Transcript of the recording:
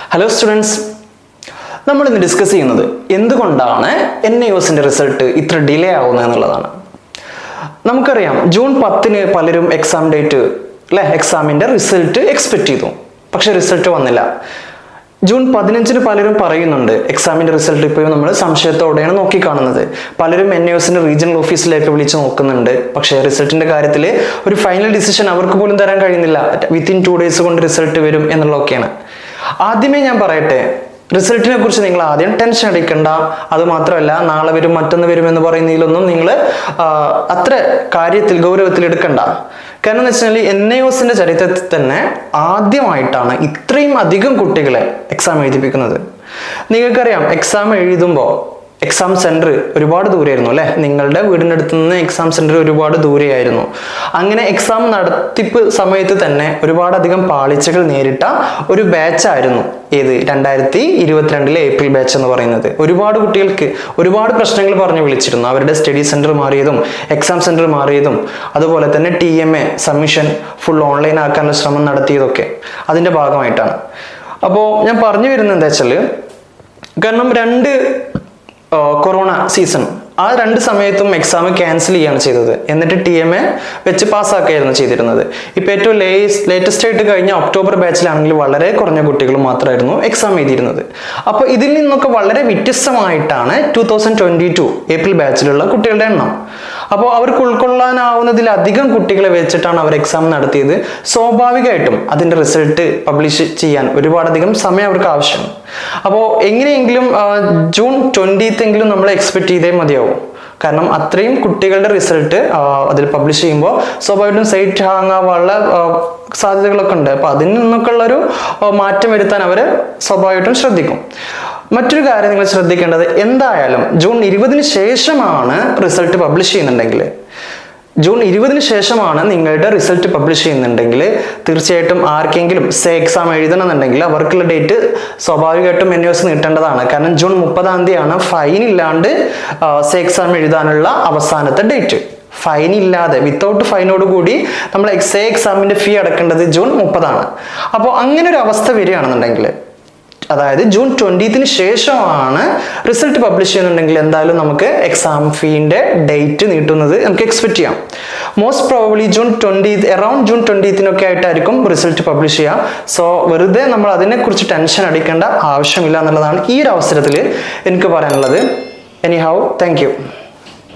hello students നമ്മൾ ഇന്ന് discuss ചെയ്യുന്നത് എന്തുകൊണ്ടാണ് എൻ ഐ ഒസിന്റെ റിസൾട്ട് ഇത്ര ഡിലേ ആവുന്നത് എന്നുള്ളതാണ് നമുക്കറിയാം ജൂൺ പത്തിന് പലരും എക്സാം ഡേറ്റ് അല്ലെ എക്സാമിന്റെ റിസൾട്ട് എക്സ്പെക്ട് ചെയ്തു പക്ഷെ റിസൾട്ട് വന്നില്ല ജൂൺ പതിനഞ്ചിന് പലരും പറയുന്നുണ്ട് എക്സാമിന്റെ റിസൾട്ട് ഇപ്പോഴും നമ്മൾ സംശയത്തോടെയാണ് നോക്കിക്കാണുന്നത് പലരും എൻ എസിന്റെ റീജിയണൽ ഓഫീസിലേക്ക് വിളിച്ച് നോക്കുന്നുണ്ട് പക്ഷേ റിസൾട്ടിന്റെ കാര്യത്തിൽ ഒരു ഫൈനൽ ഡിസിഷൻ അവർക്ക് പോലും തരാൻ കഴിയുന്നില്ല വിത്തിൻ ടു ഡേയ്സ് കൊണ്ട് റിസൾട്ട് വരും എന്നുള്ളതൊക്കെയാണ് ആദ്യമേ ഞാൻ പറയട്ടെ റിസൾട്ടിനെ കുറിച്ച് നിങ്ങൾ ആദ്യം ടെൻഷൻ അടിക്കണ്ട അത് മാത്രമല്ല നാളെ വരും മറ്റൊന്ന് വരും എന്ന് പറയുന്നതിലൊന്നും നിങ്ങൾ അത്ര കാര്യത്തിൽ ഗൗരവത്തിൽ എടുക്കണ്ട കാരണം എന്ന് വെച്ചാൽ എൻ ഐ ഒസിന്റെ ചരിത്രത്തിൽ തന്നെ ആദ്യമായിട്ടാണ് ഇത്രയും അധികം കുട്ടികളെ എക്സാം എഴുതിപ്പിക്കുന്നത് നിങ്ങൾക്കറിയാം എക്സാം എഴുതുമ്പോൾ എക്സാം സെന്റർ ഒരുപാട് ദൂരെയായിരുന്നു അല്ലെ നിങ്ങളുടെ വീടിൻ്റെ അടുത്ത് നിന്ന് എക്സാം സെന്റർ ഒരുപാട് ദൂരെയായിരുന്നു അങ്ങനെ എക്സാം നടത്തിപ്പ് സമയത്ത് തന്നെ ഒരുപാടധികം പാളിച്ചകൾ നേരിട്ട ഒരു ബാച്ചായിരുന്നു ഏത് രണ്ടായിരത്തി ഇരുപത്തിരണ്ടിലെ ഏപ്രിൽ ബാച്ച് എന്ന് പറയുന്നത് ഒരുപാട് കുട്ടികൾക്ക് ഒരുപാട് പ്രശ്നങ്ങൾ പറഞ്ഞു വിളിച്ചിരുന്നു അവരുടെ സ്റ്റഡി സെന്റർ മാറിയതും എക്സാം സെന്റർ മാറിയതും അതുപോലെ തന്നെ T M A submission full online ആക്കാനുള്ള ശ്രമം നടത്തിയതൊക്കെ അതിൻ്റെ ഭാഗമായിട്ടാണ് അപ്പോൾ ഞാൻ പറഞ്ഞു വരുന്നത് എന്താ വെച്ചാൽ കാരണം രണ്ട് കൊറോണ സീസൺ ആ രണ്ട് സമയത്തും എക്സാം ക്യാൻസൽ ചെയ്യാണ് ചെയ്തത് എന്നിട്ട് ടി എം എ വെച്ച് പാസ്സാക്കുകയായിരുന്നു ചെയ്തിരുന്നത് ഇപ്പോൾ ഏറ്റവും ലേറ്റസ്റ്റ് ആയിട്ട് കഴിഞ്ഞ ഒക്ടോബർ ബാച്ചിലാണെങ്കിൽ വളരെ കുറഞ്ഞ കുട്ടികൾ മാത്രമായിരുന്നു എക്സാം എഴുതിയിരുന്നത് അപ്പോൾ ഇതിൽ നിന്നൊക്കെ വളരെ വ്യത്യസ്തമായിട്ടാണ് two thousand twenty two April ബാച്ചിലുള്ള കുട്ടികളുടെ എണ്ണം അപ്പോൾ അവർക്ക് ഉൾക്കൊള്ളാനാവുന്നതിലധികം കുട്ടികളെ വെച്ചിട്ടാണ് അവർ എക്സാം നടത്തിയത് സ്വാഭാവികമായിട്ടും അതിൻ്റെ റിസൾട്ട് പബ്ലിഷ് ചെയ്യാൻ ഒരുപാടധികം സമയം അവർക്ക് ആവശ്യമാണ് അപ്പോൾ എങ്ങനെയെങ്കിലും ജൂൺ ട്വൻറ്റീത്തെങ്കിലും നമ്മൾ എക്സ്പെക്ട് ചെയ്തേ മതിയാവും കാരണം അത്രയും കുട്ടികളുടെ റിസൾട്ട് അതിൽ പബ്ലിഷ് ചെയ്യുമ്പോൾ സ്വാഭാവികമായിട്ടും സൈറ്റ് ഹാങ് ആവാനുള്ള സാധ്യതകളൊക്കെ ഉണ്ട് അപ്പോൾ അതിൽ നിന്നൊക്കെ ഉള്ളൊരു മാറ്റം വരുത്താൻ അവർ സ്വാഭാവികമായിട്ടും ശ്രദ്ധിക്കും മറ്റൊരു കാര്യം നിങ്ങൾ ശ്രദ്ധിക്കേണ്ടത് എന്തായാലും ജൂൺ ഇരുപതിന് ശേഷമാണ് റിസൾട്ട് പബ്ലിഷ് ചെയ്യുന്നുണ്ടെങ്കിൽ ജൂൺ ഇരുപതിന് ശേഷമാണ് നിങ്ങളുടെ റിസൾട്ട് പബ്ലിഷ് ചെയ്യുന്നുണ്ടെങ്കിൽ തീർച്ചയായിട്ടും ആർക്കെങ്കിലും സേ എക്സാം എഴുതണമെന്നുണ്ടെങ്കിൽ അവർക്കുള്ള ഡേറ്റ് സ്വാഭാവികമായിട്ടും എൻ എസ് നീട്ടേണ്ടതാണ് കാരണം ജൂൺ മുപ്പതാം തീയതിയാണ് ഫൈൻ ഇല്ലാണ്ട് സേ എക്സാം എഴുതാനുള്ള അവസാനത്തെ ഡേറ്റ് ഫൈൻ ഇല്ലാതെ വിത്തൗട്ട് ഫൈനോട് കൂടി നമ്മൾ എക്സേ എക്സാമിന്റെ ഫീ അടക്കേണ്ടത് ജൂൺ മുപ്പതാണ് അപ്പോൾ അങ്ങനെ ഒരു അവസ്ഥ വരികയാണെന്നുണ്ടെങ്കിൽ അതായത് ജൂൺ ട്വൻറ്റീത്തിന് ശേഷമാണ് റിസൾട്ട് പബ്ലിഷ് ചെയ്യുന്നുണ്ടെങ്കിൽ എന്തായാലും നമുക്ക് എക്സാം ഫീൻ്റെ ഡേറ്റ് നീട്ടുന്നത് നമുക്ക് എക്സ്പെക്ട് ചെയ്യാം most probably June twenty around June ട്വൻറ്റീത്തിനൊക്കെ ആയിട്ടായിരിക്കും റിസൾട്ട് പബ്ലിഷ് ചെയ്യുക സോ വെറുതെ നമ്മൾ അതിനെക്കുറിച്ച് ടെൻഷൻ അടിക്കേണ്ട ആവശ്യമില്ല എന്നുള്ളതാണ് ഈ ഒരു അവസരത്തിൽ എനിക്ക് പറയാനുള്ളത് എനി ഹൗ താങ്ക് യു